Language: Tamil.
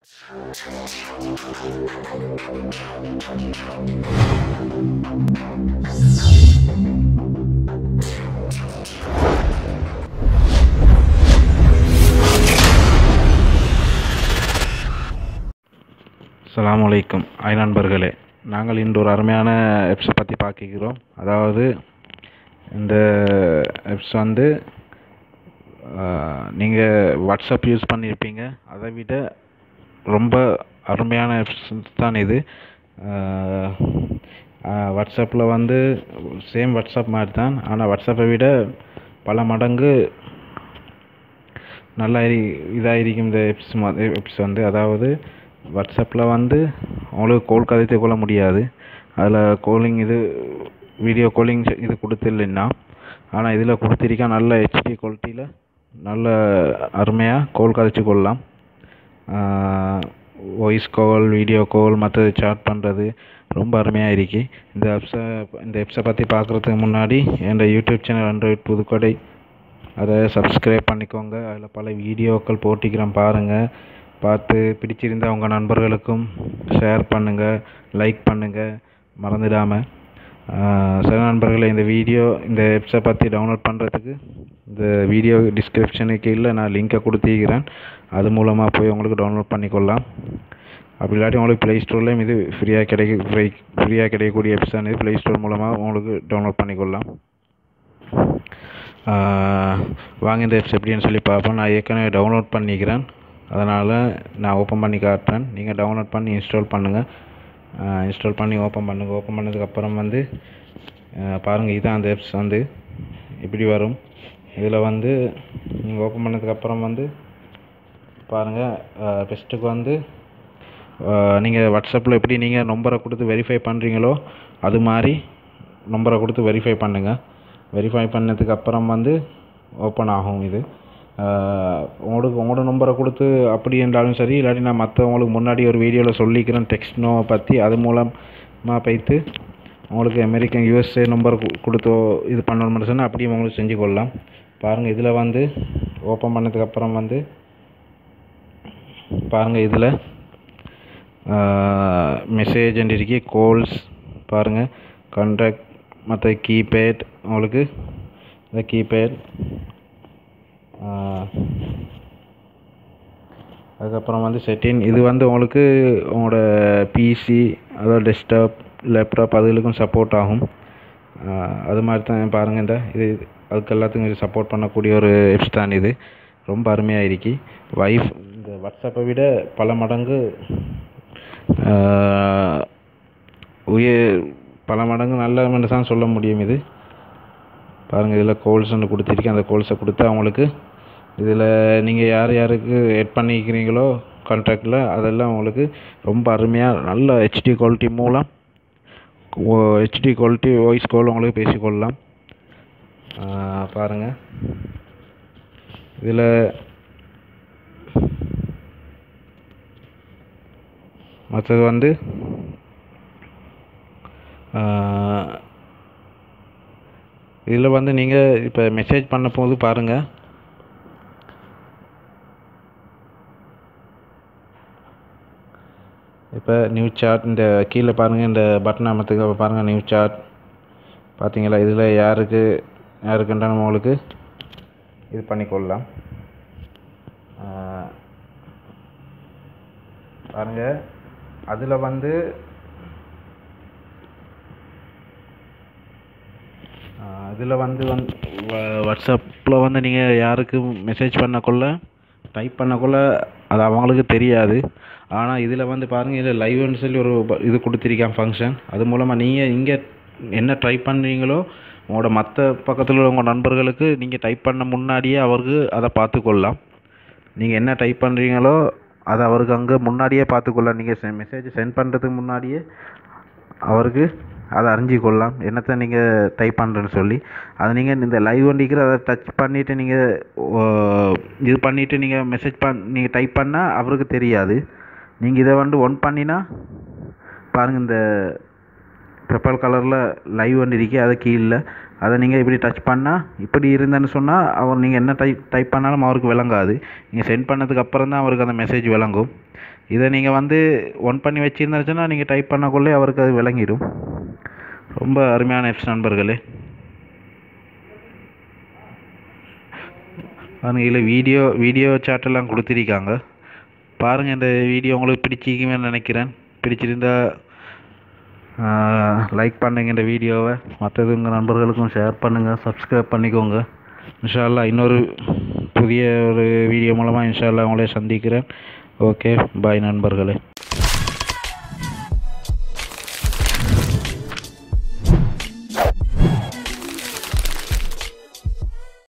அஸ்ஸலாமு அலைக்கும் ஐ நண்பர்களே நாங்கள் இன்று ஒரு அருமையான எப்ஸை பற்றி பார்க்கிறோம் அதாவது இந்த எப்ஸ் வந்து நீங்கள் வாட்ஸ்அப் யூஸ் பண்ணியிருப்பீங்க அதை விட ரொம்ப அருமையான எப்ஸ் தான் இது வாட்ஸ்அப்பில் வந்து சேம் வாட்ஸ்அப் மாதிரி தான் ஆனால் வாட்ஸ்அப்பை விட பல மடங்கு நல்லா இதாக இருக்கும் இந்த எப்ஸ் எப்ஸ் வந்து அதாவது வாட்ஸ்அப்பில் வந்து உங்களுக்கு கோல் கதைத்து கொள்ள முடியாது அதில் கோலிங் இது வீடியோ காலிங் இது கொடுத்துடலைன்னா ஆனால் இதில் கொடுத்திருக்கா நல்ல ஹெச்டி குவாலிட்டியில் நல்ல அருமையாக கோல் கதைச்சு கொள்ளலாம் வாய்ஸ் கால் வீடியோ கால் மற்றது சாட் பண்ணுறது ரொம்ப அருமையாக இருக்கு இந்த ஆப்ஸை இந்த ஆப்ஸை பற்றி பார்க்குறதுக்கு முன்னாடி என் யூடியூப் சேனல் ஆண்ட்ராய்ட் புதுக்கடை அதை சப்ஸ்கிரைப் பண்ணிக்கோங்க அதில் பல வீடியோக்கள் போட்டிக்கிறேன் பாருங்கள் பார்த்து பிடிச்சிருந்தால் உங்கள் நண்பர்களுக்கும் ஷேர் பண்ணுங்கள் லைக் பண்ணுங்கள் மறந்துடாமல் சில நண்பர்களே இந்த வீடியோ இந்த ஆப்ஸை பற்றி டவுன்லோட் பண்ணுறதுக்கு இந்த வீடியோ டிஸ்கிரிப்ஷனுக்கு இல்லை நான் லிங்கை கொடுத்திருக்கிறேன் அது மூலமாக போய் உங்களுக்கு டவுன்லோட் பண்ணிக்கொள்ளலாம் அப்படி இல்லாட்டி உங்களுக்கு ப்ளே ஸ்டோர்லேயும் இது ஃப்ரீயாக கிடைக்க ஃப்ரீ ஃப்ரீயாக கிடைக்கக்கூடிய ஆப்ஸ் தான் இது ப்ளே ஸ்டோர் மூலமாக உங்களுக்கு டவுன்லோட் பண்ணிக்கொள்ளலாம் வாங்க இந்த ஆப்ஸ் எப்படின்னு சொல்லி பார்ப்போம் நான் ஏற்கனவே டவுன்லோட் பண்ணிக்கிறேன் அதனால் நான் ஓப்பன் பண்ணி காட்டுறேன் நீங்கள் டவுன்லோட் பண்ணி இன்ஸ்டால் பண்ணுங்கள் இன்ஸ்டால் பண்ணி ஓப்பன் பண்ணுங்கள் ஓப்பன் பண்ணதுக்கப்புறம் வந்து பாருங்கள் இதுதான் அந்த ஆப்ஸ் வந்து இப்படி வரும் இதில் வந்து நீங்கள் ஓப்பன் பண்ணதுக்கப்புறம் வந்து பாருங்கள் ஃபஸ்ட்டுக்கு வந்து நீங்கள் வாட்ஸ்அப்பில் எப்படி நீங்கள் நம்பரை கொடுத்து வெரிஃபை பண்ணுறீங்களோ அது மாதிரி நம்பரை கொடுத்து வெரிஃபை பண்ணுங்கள் வெரிஃபை பண்ணதுக்கு அப்புறம் வந்து ஓப்பன் ஆகும் இது உங்களுக்கு உங்களோட நம்பரை கொடுத்து அப்படி என்றாலும் சரி இல்லாட்டி நான் மற்றவங்களுக்கு முன்னாடி ஒரு வீடியோவில் சொல்லிக்கிறேன் டெக்ஸ்ட் நோ பற்றி அது மூலமாக பைத்து உங்களுக்கு அமெரிக்கன் யூஎஸ்ஏ நம்பர் கொடுத்தோ இது பண்ணணும்னு சொன்னால் அப்படியும் உங்களுக்கு செஞ்சு கொள்ளலாம் பாருங்கள் இதில் வந்து ஓப்பன் பண்ணதுக்கப்புறம் வந்து பாருங்கள் இதில் மெசேஜ் இருக்கி கால்ஸ் பாருங்கள் கான்டாக்ட் மற்ற கீபேட் உங்களுக்கு இந்த கீபேட் அதுக்கப்புறம் வந்து செட்டிங் இது வந்து உங்களுக்கு உங்களோட பிசி அதாவது டெஸ்க்டாப் லேப்டாப் அதுகளுக்கும் சப்போர்ட் ஆகும் அது மாதிரி தான் பாருங்கள் இந்த இது அதுக்கு எல்லாத்துக்கும் இது சப்போர்ட் பண்ணக்கூடிய ஒரு எப்ஸ் தான் இது ரொம்ப அருமையாக இருக்கு வைஃப் இந்த வாட்ஸ்அப்பை விட பல மடங்கு உயர் பல மடங்கு நல்ல தான் சொல்ல முடியும் இது பாருங்கள் இதில் கோல்ஸ் ஒன்று கொடுத்துருக்கேன் அந்த கோல்ஸை கொடுத்தா அவங்களுக்கு இதில் நீங்கள் யார் யாருக்கு எட் பண்ணிக்கிறீங்களோ கான்ட்ராக்டில் அதெல்லாம் உங்களுக்கு ரொம்ப அருமையாக நல்ல ஹெச்டி குவாலிட்டி மூலம் ஹெச்டி குவாலிட்டி வாய்ஸ் கால் உங்களுக்கு பேசிக்கொள்ளலாம் பாருங்கள் இதில் மற்றது வந்து இதில் வந்து நீங்கள் இப்போ மெசேஜ் பண்ண போது பாருங்கள் இப்போ நியூ சாட் இந்த கீழே பாருங்கள் இந்த பட்டன் அமைத்துக்க பாருங்கள் நியூ சாட் பார்த்தீங்களா இதில் யாருக்கு யாருக்குன்ற நம்ம உங்களுக்கு இது பண்ணிக்கொள்ளலாம் பாருங்கள் அதில் வந்து இதில் வந்து வந் வாட்ஸ்அப்பில் வந்து நீங்கள் யாருக்கு மெசேஜ் பண்ணக்குள்ள டைப் பண்ணக்குள்ள அது அவங்களுக்கு தெரியாது ஆனால் இதில் வந்து பாருங்கள் இதில் லைவ்னு சொல்லி ஒரு இது கொடுத்துருக்கான் ஃபங்க்ஷன் அது மூலமாக நீங்கள் இங்கே என்ன டைப் பண்ணுறீங்களோ உங்களோட மற்ற பக்கத்தில் உள்ள உங்கள் நண்பர்களுக்கு நீங்கள் டைப் பண்ண முன்னாடியே அவருக்கு அதை பார்த்துக்கொள்ளலாம் நீங்கள் என்ன டைப் பண்ணுறீங்களோ அதை அவருக்கு அங்கே முன்னாடியே பார்த்துக்கொள்ளலாம் நீங்கள் மெசேஜ் சென்ட் பண்ணுறதுக்கு முன்னாடியே அவருக்கு அதை அறிஞ்சு கொள்ளலாம் என்னத்தை நீங்கள் டைப் பண்ணுறேன்னு சொல்லி அதை நீங்கள் இந்த லைவ் வண்டிக்கிற அதை டச் பண்ணிவிட்டு நீங்கள் இது பண்ணிவிட்டு நீங்கள் மெசேஜ் பண் நீங்கள் டைப் பண்ணால் அவருக்கு தெரியாது நீங்கள் இதை வந்து ஒன் பண்ணினா பாருங்கள் இந்த பர்பிள் கலரில் லைவ் வந்து இருக்கே அது கீழே அதை நீங்கள் இப்படி டச் பண்ணால் இப்படி இருந்தேன்னு சொன்னால் அவர் நீங்கள் என்ன டைப் டைப் பண்ணாலும் அவருக்கு விளங்காது நீங்கள் சென்ட் பண்ணதுக்கு அப்புறம் தான் அவருக்கு அந்த மெசேஜ் விளங்கும் இதை நீங்கள் வந்து ஒன் பண்ணி வச்சுருந்துச்சுன்னா நீங்கள் டைப் பண்ணக்குள்ளே அவருக்கு அது விளங்கிடும் ரொம்ப அருமையான ஆப்ஸ் நண்பர்களே பாருங்க இதில் வீடியோ வீடியோ சாட்டெல்லாம் கொடுத்துருக்காங்க பாருங்கள் இந்த வீடியோ உங்களுக்கு பிடிச்சிக்குமே நினைக்கிறேன் பிடிச்சிருந்தா லைக் பண்ணுங்க இந்த வீடியோவை மற்றது உங்கள் நண்பர்களுக்கும் ஷேர் பண்ணுங்கள் சப்ஸ்கிரைப் பண்ணிக்கோங்க இன்ஷா அல்லாஹ் இன்னொரு புதிய ஒரு வீடியோ மூலமாக இன்ஷா அல்லாஹ் உங்களை சந்திக்கிறேன் ஓகே பாய் நண்பர்களே